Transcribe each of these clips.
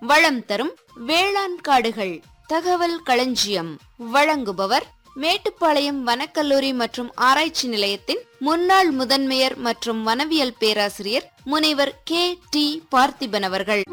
வளம் தரும் வேளாண் காடுகள் தகவல் களஞ்சியம் வழங்குபவர் மேட்டுப்பாளையம் வனக்கல்லூரி மற்றும் ஆராய்ச்சி நிலையத்தின் முன்னாள் முதன்மையர் மற்றும் வனவியல் பேராசிரியர் முனைவர் கே டி பார்த்திபன் அவர்கள்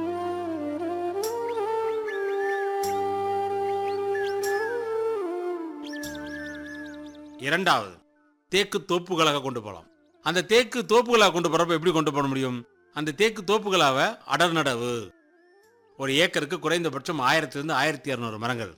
இரண்டாவது தேக்கு தோப்புகளாக கொண்டு போகலாம் அந்த தேக்கு தோப்புகளாக கொண்டு போறப்ப எப்படி கொண்டு போக முடியும் அந்த தேக்கு தோப்புகளாக அடர் நடவு ஒரு ஏக்கருக்கு குறைந்தபட்சம் ஆயிரத்திலிருந்து ஆயிரத்தி இரநூறு மரங்கள்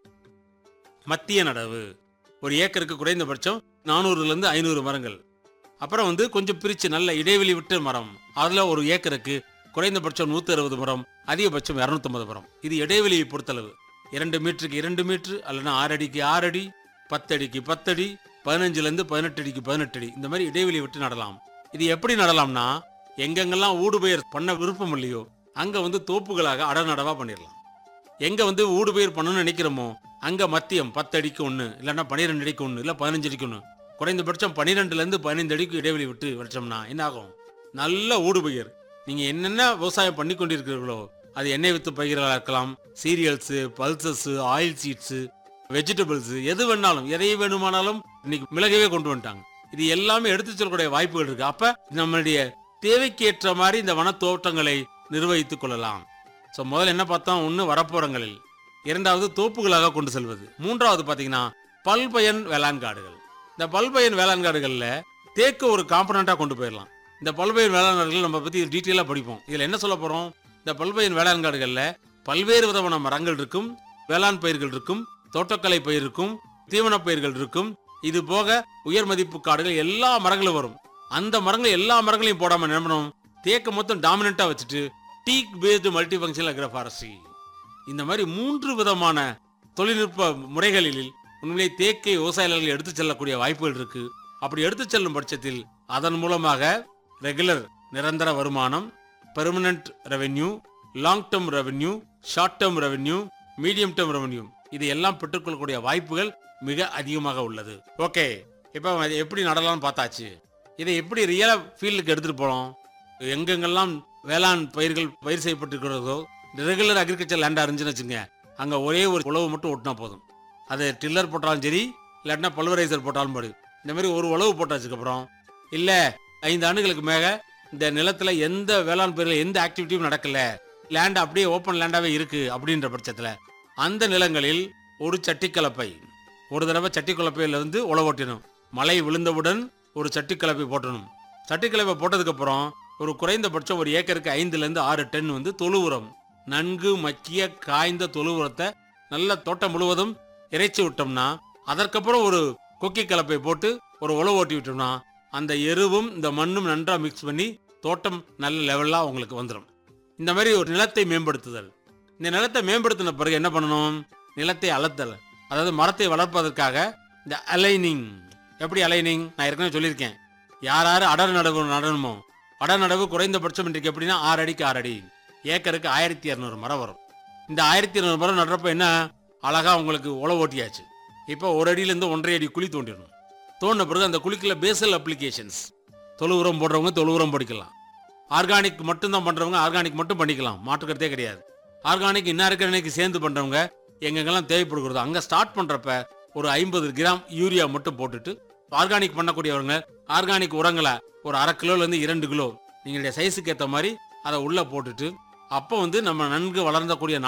மத்திய நடவு ஒரு ஏக்கருக்கு குறைந்தபட்சம் நானூறுலேருந்து ஐநூறு மரங்கள் அப்புறம் வந்து கொஞ்சம் பிரித்து நல்ல இடைவெளி விட்டு மரம் அதில் ஒரு ஏக்கருக்கு குறைந்தபட்சம் நூற்றி அறுபது மரம் அதிகபட்சம் இரநூத்தம்பது மரம் இது இடைவெளியை பொறுத்தளவு இரண்டு மீட்டருக்கு இரண்டு மீட்டர் அல்லனா ஆறு அடிக்கு ஆறு அடி பத்து அடிக்கு பத்தடி பதினஞ்சுலேருந்து பதினெட்டு அடிக்கு பதினெட்டு அடி இந்த மாதிரி இடைவெளி விட்டு நடலாம் இது எப்படி நடலாம்னா எங்கெங்கெல்லாம் ஊடுபெயர் பண்ண விருப்பம் இல்லையோ அங்கே வந்து தோப்புகளாக அடநடவா பண்ணிடலாம் எங்கே வந்து ஊடுபெயர் பண்ணணும்னு நினைக்கிறோமோ அங்கே மத்தியம் பத்து அடிக்கு ஒன்று இல்லைன்னா பன்னிரெண்டு அடிக்கு ஒன்று இல்லை பதினஞ்சு அடிக்கு ஒன்று குறைந்தபட்சம் பன்னிரெண்டுலேருந்து பதினைந்து அடிக்கு இடைவெளி விட்டு வச்சோம்னா என்ன ஆகும் நல்ல ஊடுபெயர் நீங்கள் என்னென்ன விவசாயம் பண்ணி கொண்டிருக்கிறீர்களோ அது எண்ணெய் வித்து பயிர்களாக இருக்கலாம் cereals pulses oil seeds vegetables எது வேணாலும் எதை வேணுமானாலும் இன்னைக்கு மிளகவே கொண்டு வந்துட்டாங்க இது எல்லாமே எடுத்து செல்லக்கூடிய வாய்ப்புகள் இருக்கு அப்ப நம்மளுடைய தேவைக்கு ஏற்ற மாதிரி இந்த வனத்தோட்டங்களை நிர்வகித்துக் கொள்ளலாம் ஸோ முதல்ல என்ன பார்த்தோம் ஒன்று வரப்புறங்களில் இரண்டாவது தோப்புகளாக கொண்டு செல்வது மூன்றாவது பார்த்தீங்கன்னா பல்பயன் வேளாண் காடுகள் இந்த பல்பயன் வேளாண் காடுகளில் தேக்கு ஒரு காம்பனண்ட்டாக கொண்டு போயிடலாம் இந்த பல்பயன் வேளாண் காடுகள் நம்ம பற்றி டீட்டெயிலாக படிப்போம் இதில் என்ன சொல்ல போகிறோம் இந்த பல்பயன் வேளாண் காடுகளில் பல்வேறு விதமான மரங்கள் இருக்கும் வேளாண் பயிர்கள் இருக்கும் தோட்டக்கலை பயிர் இருக்கும் தீவன பயிர்கள் இருக்கும் இது போக உயர் மதிப்பு காடுகள் எல்லா மரங்களும் வரும் அந்த மரங்கள் எல்லா மரங்களையும் போடாம என்ன பண்ணணும் தேக்க மொத்தம் டாமினண்டா வச்சுட்டு teak based multi functional agroforestry இந்த மாதிரி மூன்று விதமான தொழில்நுட்ப முறைகளில் உண்மையிலே தேக்கை விவசாயிகள் எடுத்து செல்லக்கூடிய வாய்ப்புகள் இருக்கு அப்படி எடுத்து செல்லும் பட்சத்தில் அதன் மூலமாக ரெகுலர் நிரந்தர வருமானம் permanent revenue long term revenue short term revenue medium term revenue இது எல்லாம் பெற்றுக்கொள்ளக்கூடிய வாய்ப்புகள் மிக அதிகமாக உள்ளது ஓகே இப்போ அது எப்படி நடலாம்னு பார்த்தாச்சு இதை எப்படி ரியலா ஃபீல்டுக்கு எடுத்துட்டு போறோம் எங்கெங்கெல்லாம் வேளாண் பயிர்கள் பயிர் செய்யப்பட்டிருக்கிறதோ ரெகுலர் அக்ரிகல்ச்சர் லேண்டாக இருந்துச்சுன்னு வச்சுங்க அங்கே ஒரே ஒரு உழவு மட்டும் ஓட்டினா போதும் அது டில்லர் போட்டாலும் சரி இல்லாட்டினா பல்வரைசர் போட்டாலும் போடு இந்த மாதிரி ஒரு உழவு போட்டாச்சுக்கப்புறம் இல்லை ஐந்து ஆண்டுகளுக்கு மேக இந்த நிலத்தில் எந்த வேளாண் பயிர்கள் எந்த ஆக்டிவிட்டியும் நடக்கல லேண்ட் அப்படியே ஓப்பன் லேண்டாகவே இருக்கு அப்படின்ற பட்சத்தில் அந்த நிலங்களில் ஒரு சட்டிக்கலப்பை ஒரு தடவை சட்டிக்கலப்பையில இருந்து உழவு ஓட்டிடணும் மழை விழுந்தவுடன் ஒரு சட்டிக்கலப்பை போட்டணும் சட்டிக்கலப்பை போட்டதுக்கு அப்புறம் ஒரு குறைந்தபட்சம் ஒரு ஏக்கருக்கு ஐந்துல இருந்து ஆறு டன் வந்து தொழு உரம் நன்கு மக்கிய காய்ந்த தொழு உரத்தை நல்ல தோட்டம் முழுவதும் இறைச்சி விட்டோம்னா அதற்கப்புறம் ஒரு கொக்கி கலப்பை போட்டு ஒரு உழவு ஓட்டி விட்டோம்னா அந்த எருவும் இந்த மண்ணும் நன்றா மிக்ஸ் பண்ணி தோட்டம் நல்ல லெவலாக உங்களுக்கு வந்துடும் இந்த மாதிரி ஒரு நிலத்தை மேம்படுத்துதல் இந்த நிலத்தை மேம்படுத்தின பிறகு என்ன பண்ணணும் நிலத்தை அளத்தல் அதாவது மரத்தை வளர்ப்பதற்காக இந்த அலைனிங் எப்படி அலைனிங் நான் ஏற்கனவே சொல்லியிருக்கேன் யார் யார் அடர் நடவு நடணுமோ அடர் நடவு குறைந்தபட்சம் இன்றைக்கு எப்படின்னா ஆறு அடிக்கு ஆறு அடி ஏக்கருக்கு ஆயிரத்தி இரநூறு மரம் வரும் இந்த ஆயிரத்தி இரநூறு மரம் நடுறப்ப என்ன அழகா உங்களுக்கு உழவு ஓட்டியாச்சு இப்போ ஒரு அடியிலேருந்து ஒன்றரை அடி குழி தோண்டிடணும் தோண்டின பிறகு அந்த குழிக்குள்ள பேசல் அப்ளிகேஷன்ஸ் தொழு உரம் போடுறவங்க தொழு உரம் படிக்கலாம் ஆர்கானிக் மட்டும்தான் பண்றவங்க ஆர்கானிக் மட்டும் பண்ணிக்கலாம் மாற்றுக்கிறதே கிடையாது ஆர்கானிக் இன்னாருக்கு சேர்ந்து பண்றவங்க எங்கெங்கெல்லாம் தேவைப்படுகிறதோ அங்க ஸ்டார்ட் பண்றப்ப ஒரு ஐம்பது கிராம் யூரியா மட்டும் போட்டுட்டு ஆர்கானிக் பண்ணக்கூடியவங்க ஆர்கானிக் உரங்களை ஒரு அரை கிலோல இருந்து இரண்டு கிலோ நீங்களுடைய சைஸுக்கு ஏற்ற மாதிரி அதை உள்ள போட்டுட்டு அப்போ வந்து நம்ம நன்கு வளர்ந்தக்கூடிய